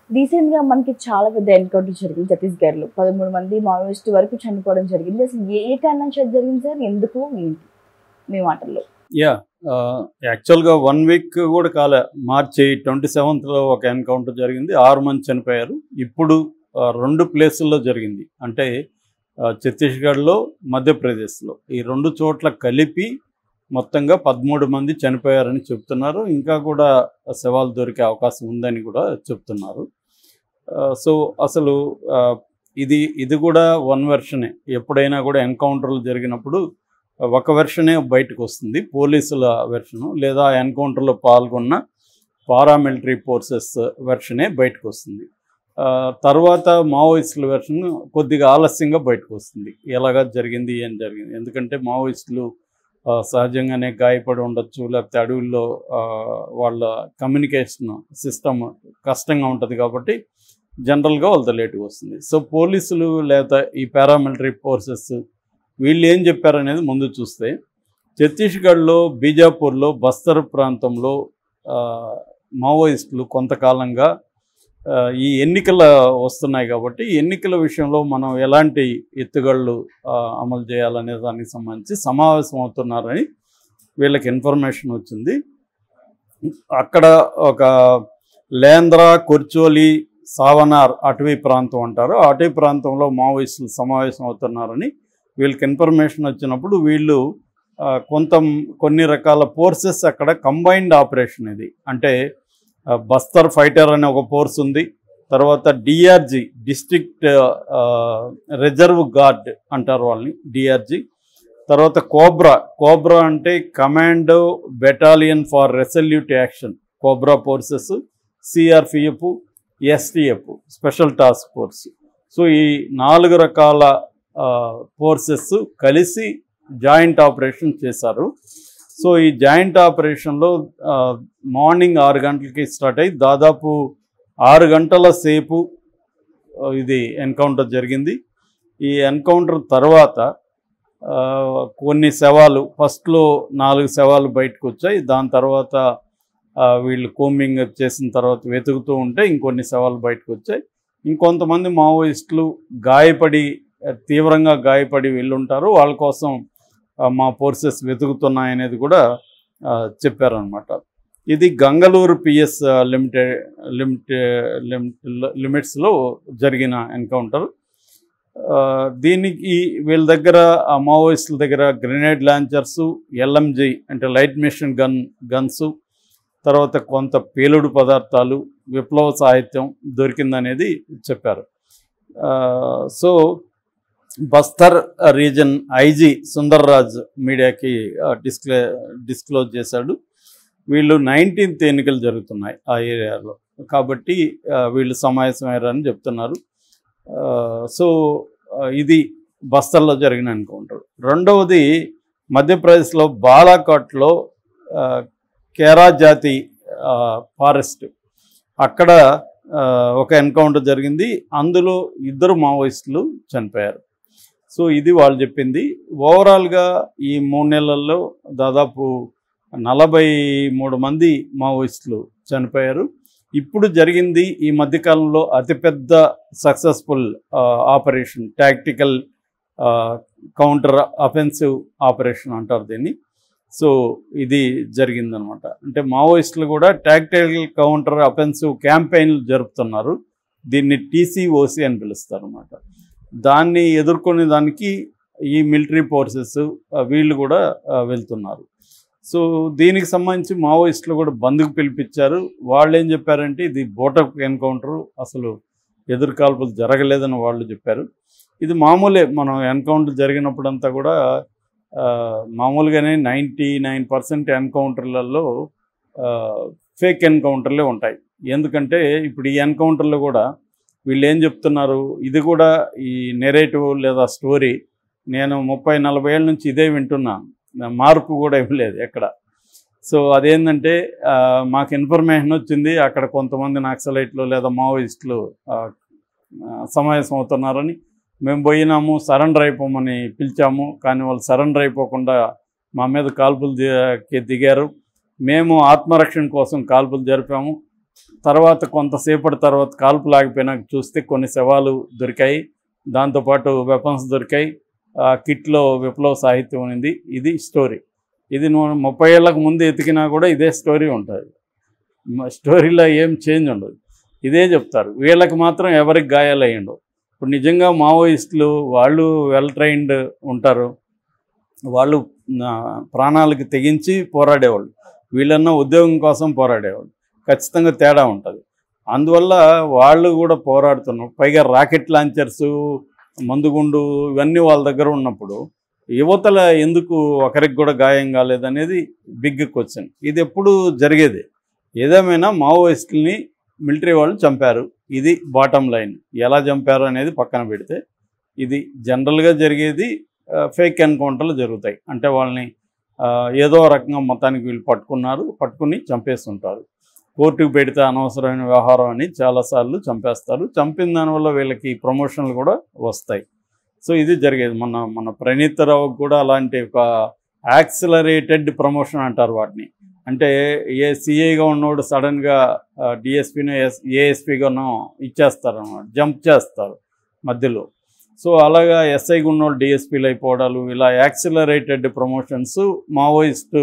recent గా మనకి చాలా పెద్ద ఎన్కౌంటర్ జరిగింది ఛత్తీస్గఢ్ లో పదమూడు మంది మావోయిస్ట్ వరకు చనిపోవడం జరిగింది అసలు ఏ ఏ కారణం చేత జరిగింది సార్ ఎందుకు ఏంటి మీ మాటల్లో యా యాక్చువల్గా వన్ వీక్ కూడా కాలే మార్చి ట్వంటీ సెవెంత్లో ఒక ఎన్కౌంటర్ జరిగింది ఆరు మంది చనిపోయారు ఇప్పుడు ఆ, రెండు ప్లేసుల్లో జరిగింది అంటే ఆ, ఛత్తీస్గఢ్లో మధ్యప్రదేశ్లో ఈ రెండు చోట్ల కలిపి మొత్తంగా పదమూడు మంది చనిపోయారని చెప్తున్నారు ఇంకా కూడా శవాలు దొరికే అవకాశం ఉందని కూడా చెప్తున్నారు ఆ, సో అసలు ఆ, ఇది ఇది కూడా వన్ వెర్షనే ఎప్పుడైనా కూడా ఎన్కౌంటర్లు జరిగినప్పుడు ఒక వెర్షనే బయటకు వస్తుంది పోలీసుల వెర్షను లేదా ఎన్కౌంటర్లో పాల్గొన్న పారామిలిటరీ ఫోర్సెస్ వెర్షనే బయటకు వస్తుంది ఆ, తర్వాత మావోయిస్టుల వెర్షన్ కొద్దిగా ఆలస్యంగా బయటకు వస్తుంది ఎలాగా జరిగింది ఏం జరిగింది ఎందుకంటే మావోయిస్టులు ఆ, సహజంగానే గాయపడి ఉండొచ్చు లేకపోతే అడవుల్లో ఆ, వాళ్ళ కమ్యూనికేషన్ సిస్టమ్ కష్టంగా ఉంటుంది కాబట్టి జనరల్గా వాళ్ళతో లేటుగా వస్తుంది సో పోలీసులు లేదా ఈ పారామిలిటరీ ఫోర్సెస్ వీళ్ళు ఏం చెప్పారనేది ముందు చూస్తే ఛత్తీస్గఢ్లో బీజాపూర్లో బస్తర్ ప్రాంతంలో ఆ, మావోయిస్టులు కొంతకాలంగా ఆ, ఈ ఎన్నికల వస్తున్నాయి కాబట్టి ఈ ఎన్నికల విషయంలో మనం ఎలాంటి ఎత్తుగళ్ళు ఆ, అమలు చేయాలనే దానికి సంబంధించి సమావేశం అవుతున్నారని వీళ్ళకి ఇన్ఫర్మేషన్ వచ్చింది అక్కడ ఒక లేంద్ర కొర్చోలి సావనార్ అటవీ ప్రాంతం అంటారు ఆ అటవీ ప్రాంతంలో మావోయిస్టులు సమావేశం అవుతున్నారని వీళ్ళకి ఇన్ఫర్మేషన్ వచ్చినప్పుడు వీళ్ళు ఆ, కొంత కొన్ని రకాల ఫోర్సెస్ అక్కడ కంబైన్డ్ ఆపరేషన్ ఇది అంటే ఆ, బస్తర్ ఫైటర్ అనే ఒక ఫోర్స్ ఉంది తర్వాత డిఆర్జి డిస్ట్రిక్ట్ రిజర్వ్ గార్డ్ అంటారు వాళ్ళని డిఆర్జి తర్వాత కోబ్రా కోబ్రా అంటే commando battalion for resolute action Cobra forces CRPF STF special task force so ఈ నాలుగు రకాల ఫోర్సెస్ కలిసి జాయింట్ ఆపరేషన్ చేశారు సో ఈ జాయింట్ ఆపరేషన్లో ఆ, మార్నింగ్ ఆరు గంటలకి స్టార్ట్ అయ్యి దాదాపు ఆరు గంటల సేపు ఆ, ఇది ఎన్కౌంటర్ జరిగింది ఈ ఎన్కౌంటర్ తర్వాత ఆ, కొన్ని శవాలు ఫస్ట్లో నాలుగు శవాలు బయటకు వచ్చాయి దాని తర్వాత ఆ, వీళ్ళు కోమింగ్ చేసిన తర్వాత వెతుకుతూ ఉంటే ఇంకొన్ని శవాలు బయటకు వచ్చాయి ఇంకొంతమంది మావోయిస్టులు గాయపడి ఆ, తీవ్రంగా గాయపడి వెళ్ళుంటారు వాళ్ళ కోసం ఆ, మా ఫోర్సెస్ వెతుకుతున్నాయనేది కూడా ఆ, చెప్పారనమాట ఇది గంగలూరు పిఎస్ లిమిటెడ్ లిమిటెడ్ లిమిట్స్లో జరిగిన ఎన్కౌంటర్ ఆ, దీనికి వీళ్ళ దగ్గర ఆ మావోయిస్టుల దగ్గర గ్రెనేడ్ లాంచర్స్ ఎల్ఎంజి అంటే లైట్ మిషన్ గన్ గన్స్ తర్వాత కొంత పేలుడు పదార్థాలు విప్లవ సాహిత్యం దొరికిందనేది చెప్పారు ఆ, so Bastar region IG Sundarraj మీడియాకి డిస్క్లే డిస్క్లోజ్ చేశాడు వీళ్ళు నైన్టీన్త్ ఎన్నికలు జరుగుతున్నాయి ఆ ఏరియాలో కాబట్టి ఆ, వీళ్ళు సమావేశమయ్యారని చెప్తున్నారు ఆ, సో ఆ, ఇది బస్తర్లో జరిగిన ఎన్కౌంటర్ రెండవది మధ్యప్రదేశ్లో బాలాకోట్లో ఆ, కేరా జాతి ఆ, ఫారెస్ట్ అక్కడ ఆ, ఒక ఎన్కౌంటర్ జరిగింది అందులో ఇద్దరు మావోయిస్టులు చనిపోయారు సో ఇది వాళ్ళు చెప్పింది ఓవరాల్గా ఈ మూడు నెలల్లో దాదాపు నలభై మూడు మంది మావోయిస్టులు చనిపోయారు ఇప్పుడు జరిగింది ఈ మధ్యకాలంలో అతిపెద్ద successful operation tactical counter offensive operation అంటారు దీన్ని సో ఇది జరిగిందనమాట అంటే మావోయిస్టులు కూడా టాక్టికల్ కౌంటర్ అఫెన్సివ్ క్యాంపెయిన్లు జరుపుతున్నారు దీన్ని టీసీఓసి అని పిలుస్తారు అనమాట దాన్ని ఎదుర్కొనే దానికి ఈ మిలిటరీ ఫోర్సెస్ వీళ్ళు కూడా ఆ, వెళ్తున్నారు సో దీనికి సంబంధించి మావోయిస్టులు కూడా బంద్కు పిలిపించారు వాళ్ళు ఏం చెప్పారంటే ఇది బోటప్ ఎన్కౌంటర్ అసలు ఎదురుకాల్పులు జరగలేదని వాళ్ళు చెప్పారు ఇది మామూలే మనం ఎన్కౌంటర్ జరిగినప్పుడంతా కూడా ఆ, మామూలుగానే నైంటీ నైన్ పర్సెంట్ ఎన్కౌంటర్లలో ఫేక్ ఎన్కౌంటర్లే ఉంటాయి ఎందుకంటే ఇప్పుడు ఈ ఎన్కౌంటర్లో కూడా వీళ్ళు ఏం చెప్తున్నారు ఇది కూడా ఈ నెరేటివ్ లేదా స్టోరీ నేను ముప్పై నలభై ఏళ్ళ నుంచి ఇదే వింటున్నాను నా మార్పు కూడా ఏం లేదు ఎక్కడ సో అదేంటంటే ఆ, మాకు ఇన్ఫర్మేషన్ వచ్చింది అక్కడ కొంతమంది నక్సలైట్లు లేదా మావోయిస్టులు ఆ, ఆ, సమావేశం అవుతున్నారని మేము పోయినాము సరెండర్ అయిపోమని పిలిచాము కానీ వాళ్ళు సరెండర్ అయిపోకుండా మా మీద కాల్పులు ది- కి దిగారు మేము ఆత్మరక్షణ కోసం కాల్పులు జరిపాము తర్వాత కొంతసేపటి తర్వాత కాల్పులు ఆగిపోయినాక చూస్తే కొన్ని శవాలు దొరికాయి దాంతోపాటు వెపన్స్ దొరికాయి ఆ కిట్లో విప్లవ సాహిత్యం ఉంది ఇది స్టోరీ ఇది నువ్వు ముప్పై ఏళ్ళకు ముందు ఎతికినా కూడా ఇదే స్టోరీ ఉంటుంది మ- స్టోరీలో ఏం చేంజ్ ఉండదు ఇదే చెప్తారు వీళ్ళకి మాత్రం ఎవరికి గాయాలు అయ్యిండవు ఇప్పుడు నిజంగా మావోయిస్టులు వాళ్ళు వెల్ ట్రైన్డ్ ఉంటారు వాళ్ళు ఆ, ప్రాణాలకు తెగించి పోరాడేవాళ్ళు వీళ్ళన్నా ఉద్యోగం కోసం పోరాడేవాళ్ళు ఖచ్చితంగా తేడా ఉంటుంది అందువల్ల వాళ్ళు కూడా పోరాడుతున్నారు పైగా రాకెట్ లాంచర్స్ మందుగుండు ఇవన్నీ వాళ్ళ దగ్గర ఉన్నప్పుడు యువతల ఎందుకు ఒకరికి కూడా గాయం కాలేదనేది బిగ్ క్వశ్చన్ ఇది ఎప్పుడు జరిగేది ఏదేమైనా మావోయిస్టుల్ని మిలిటరీ వాళ్ళు చంపారు ఇది బాటమ్ లైన్ ఎలా చంపారు అనేది పక్కన పెడితే ఇది జనరల్గా జరిగేది ఫేక్ ఎన్కౌంటర్లు జరుగుతాయి అంటే వాళ్ళని ఆ, ఏదో రకంగా మొత్తానికి వీళ్ళు పట్టుకున్నారు పట్టుకుని చంపేస్తుంటారు కోర్టుకు పెడితే అనవసరమైన వ్యవహారం అని చాలాసార్లు చంపేస్తారు చంపిన దానివల్ల వీళ్ళకి ప్రమోషన్లు కూడా వస్తాయి సో ఇది జరిగేది మన మన ప్రణీత్ రావుకి కూడా అలాంటి ఒక యాక్సిలరేటెడ్ ప్రమోషన్ అంటారు వాటిని అంటే ఏ సిఐగా ఉన్నవాడు సడన్గా డిఎస్పీనో ఎస్ ఏఎస్పీగానో ఇచ్చేస్తారు అన్నమాట జంప్ చేస్తారు మధ్యలో సో అలాగా ఎస్ఐగా ఉన్నవాళ్ళు డిఎస్పీలు అయిపోవడాలు ఇలా యాక్సిలరేటెడ్ ప్రమోషన్స్ మావోయిస్టు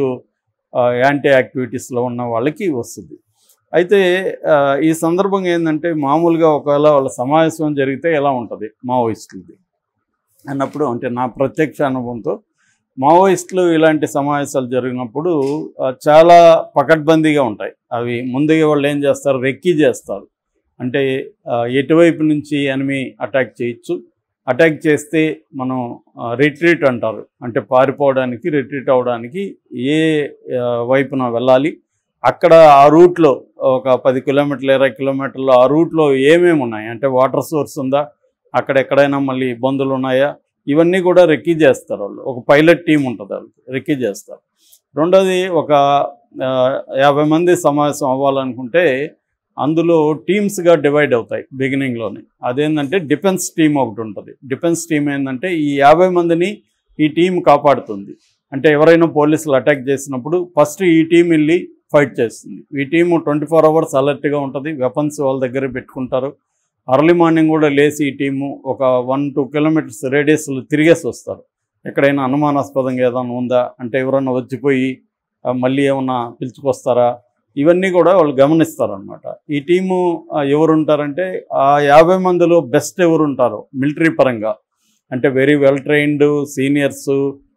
యాంటీ యాక్టివిటీస్లో ఉన్న వాళ్ళకి వస్తుంది అయితే ఆ, ఈ సందర్భంగా ఏంటంటే మామూలుగా ఒకవేళ వాళ్ళ సమావేశం జరిగితే ఎలా ఉంటుంది మావోయిస్టులది అన్నప్పుడు అంటే నా ప్రత్యక్ష అనుభవంతో మావోయిస్టులు ఇలాంటి సమావేశాలు జరిగినప్పుడు ఆ, చాలా పకడ్బందీగా ఉంటాయి అవి ముందుగా వాళ్ళు ఏం చేస్తారు రెక్కి చేస్తారు అంటే ఆ, ఎటువైపు నుంచి ఎనిమి అటాక్ చేయొచ్చు అటాక్ చేస్తే మనం రిట్రీట్ అంటారు అంటే పారిపోవడానికి రిట్రీట్ అవ్వడానికి ఏ ఆ, వైపున వెళ్ళాలి అక్కడ ఆ రూట్లో ఒక పది కిలోమీటర్లు ఇరవై కిలోమీటర్లు ఆ రూట్లో ఏమేమి ఉన్నాయి అంటే వాటర్ సోర్స్ ఉందా అక్కడ ఎక్కడైనా మళ్ళీ ఇబ్బందులు ఉన్నాయా ఇవన్నీ కూడా రెక్కీ చేస్తారు వాళ్ళు ఒక పైలట్ టీం ఉంటుంది వాళ్ళకి రెక్కీ చేస్తారు రెండోది ఒక ఆ, యాభై మంది సమావేశం అవ్వాలనుకుంటే అందులో టీమ్స్గా డివైడ్ అవుతాయి బిగినింగ్లోనే అదేంటంటే డిఫెన్స్ టీం ఒకటి ఉంటుంది డిఫెన్స్ టీం ఏంటంటే ఈ యాభై మందిని ఈ టీం కాపాడుతుంది అంటే ఎవరైనా పోలీసులు అటాక్ చేసినప్పుడు ఫస్ట్ ఈ టీం వెళ్ళి ఫైట్ చేస్తుంది ఈ టీము ట్వంటీ ఫోర్ అవర్స్ అలర్ట్గా ఉంటుంది వెపన్స్ వాళ్ళ దగ్గర పెట్టుకుంటారు అర్లీ మార్నింగ్ కూడా లేచి ఈ టీము ఒక వన్ టూ కిలోమీటర్స్ రేడియస్లో తిరిగేసి వస్తారు ఎక్కడైనా అనుమానాస్పదంగా ఏదైనా ఉందా అంటే ఎవరైనా వచ్చిపోయి ఆ, మళ్ళీ ఏమన్నా పిలుచుకొస్తారా ఇవన్నీ కూడా వాళ్ళు గమనిస్తారనమాట ఈ టీము ఆ, ఎవరు ఉంటారంటే ఆ యాభై మందిలో బెస్ట్ ఎవరు ఉంటారో మిలిటరీ పరంగా అంటే వెరీ వెల్ ట్రైన్డ్ సీనియర్స్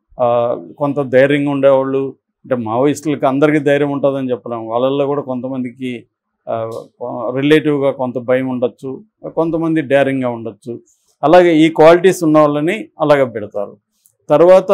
కొంత ధైర్యంగా ఉండేవాళ్ళు అంటే మావోయిస్టులకి అందరికీ ధైర్యం ఉంటుందని చెప్పలేము వాళ్ళల్లో కూడా కొంతమందికి రిలేటివ్గా కొంత భయం ఉండొచ్చు కొంతమంది డేరింగ్గా ఉండొచ్చు అలాగే ఈ క్వాలిటీస్ ఉన్న వాళ్ళని అలాగ పెడతారు తర్వాత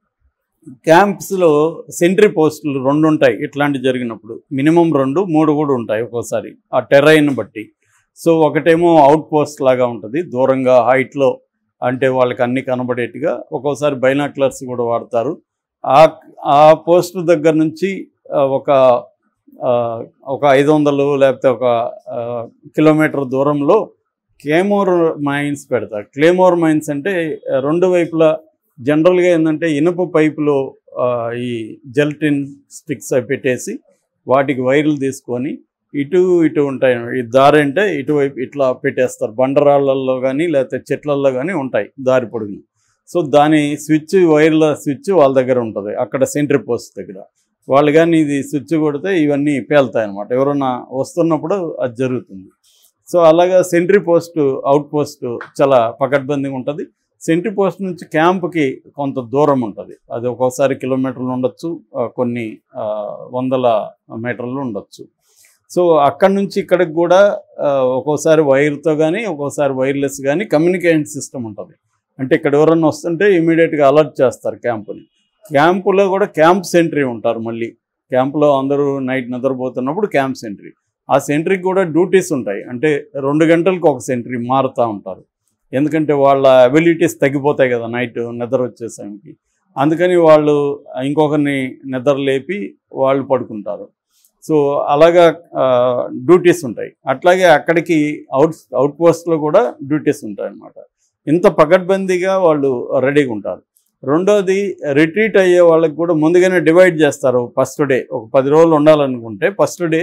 క్యాంప్స్లో సెంట్రీ పోస్టులు రెండు ఉంటాయి ఇట్లాంటి జరిగినప్పుడు మినిమం రెండు మూడు కూడా ఉంటాయి ఒక్కోసారి ఆ టెరైన్ బట్టి సో ఒకటేమో అవుట్ పోస్ట్ లాగా ఉంటుంది దూరంగా హైట్లో అంటే వాళ్ళకి అన్ని కనబడేట్టుగా ఒక్కోసారి బైనాక్లర్స్ కూడా వాడతారు ఆ ఆ పోస్ట్ దగ్గర నుంచి ఆ, ఒక ఆ, ఒక ఐదు వందలు లేకపోతే ఒక ఆ, కిలోమీటర్ దూరంలో క్లేమోర్ మైన్స్ పెడతారు క్లేమోర్ మైన్స్ అంటే ఆ, రెండు వైపులా జనరల్గా ఏంటంటే ఇనుప పైపులో ఆ, ఈ జెల్టిన్ స్టిక్స్ అవి పెట్టేసి వాటికి వైర్లు తీసుకొని ఇటు ఇటు ఉంటాయి ఈ దారి అంటే ఇటువైపు ఇట్లా పెట్టేస్తారు బండరాళ్ళల్లో కానీ లేకపోతే చెట్లల్లో కానీ ఉంటాయి దారి పొడుగుని సో దాని స్విచ్ వైర్ల స్విచ్ వాళ్ళ దగ్గర ఉంటుంది అక్కడ సెంట్రీ పోస్ట్ దగ్గర వాళ్ళు కానీ ఇది స్విచ్ కొడితే ఇవన్నీ పేలుతాయి అనమాట ఎవరన్నా వస్తున్నప్పుడు అది జరుగుతుంది సో అలాగా సెంట్రీ పోస్ట్ అవుట్ పోస్ట్ చాలా పకడ్బందీగా ఉంటుంది సెంట్రీ పోస్ట్ నుంచి క్యాంప్కి కొంత దూరం ఉంటుంది అది ఒక్కోసారి కిలోమీటర్లు ఉండొచ్చు ఆ, కొన్ని ఆ, వందల మీటర్లు ఉండొచ్చు సో అక్కడి నుంచి ఇక్కడికి కూడా ఆ, ఒక్కోసారి వైర్తో కానీ ఒక్కోసారి వైర్లెస్ కానీ కమ్యూనికేషన్ సిస్టమ్ ఉంటుంది అంటే ఇక్కడ ఎవరన్నా వస్తుంటే ఇమీడియట్గా అలర్ట్ చేస్తారు క్యాంపుని క్యాంపులో కూడా క్యాంప్ సెంట్రీ ఉంటారు మళ్ళీ క్యాంపులో అందరూ నైట్ నిద్రపోతున్నప్పుడు క్యాంప్ సెంట్రీ ఆ సెంట్రీకి కూడా డ్యూటీస్ ఉంటాయి అంటే రెండు గంటలకు ఒక సెంట్రీ మారుతూ ఉంటారు ఎందుకంటే వాళ్ళ అబిలిటీస్ తగ్గిపోతాయి కదా నైట్ నిద్ర వచ్చేసరికి అందుకని వాళ్ళు ఇంకొకరిని నిద్ర లేపి వాళ్ళు పడుకుంటారు సో అలాగా డ్యూటీస్ ఉంటాయి అట్లాగే అక్కడికి అవుట్ అవుట్ పోస్ట్లో కూడా డ్యూటీస్ ఉంటాయి అన్నమాట ఇంత పకడ్బందీగా వాళ్ళు రెడీగా ఉంటారు రెండోది రిట్రీట్ అయ్యే వాళ్ళకి కూడా ముందుగానే డివైడ్ చేస్తారు ఫస్ట్ డే ఒక పది రోజులు ఉండాలనుకుంటే ఫస్ట్ డే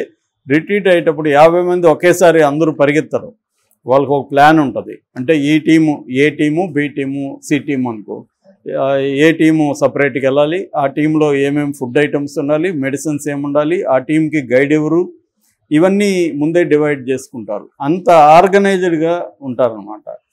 రిట్రీట్ అయ్యేటప్పుడు యాభై మంది ఒకేసారి అందరూ పరిగెత్తరు వాళ్ళకి ఒక ప్లాన్ ఉంటుంది అంటే ఈ team A team B team C team అనుకో ఆ, ఏ టీము సపరేట్గా వెళ్ళాలి ఆ టీంలో ఏమేమి ఫుడ్ ఐటమ్స్ ఉండాలి మెడిసిన్స్ ఏమి ఉండాలి ఆ టీంకి గైడ్ ఎవరు ఇవన్నీ ముందే డివైడ్ చేసుకుంటారు అంత ఆర్గనైజ్డ్గా ఉంటారనమాట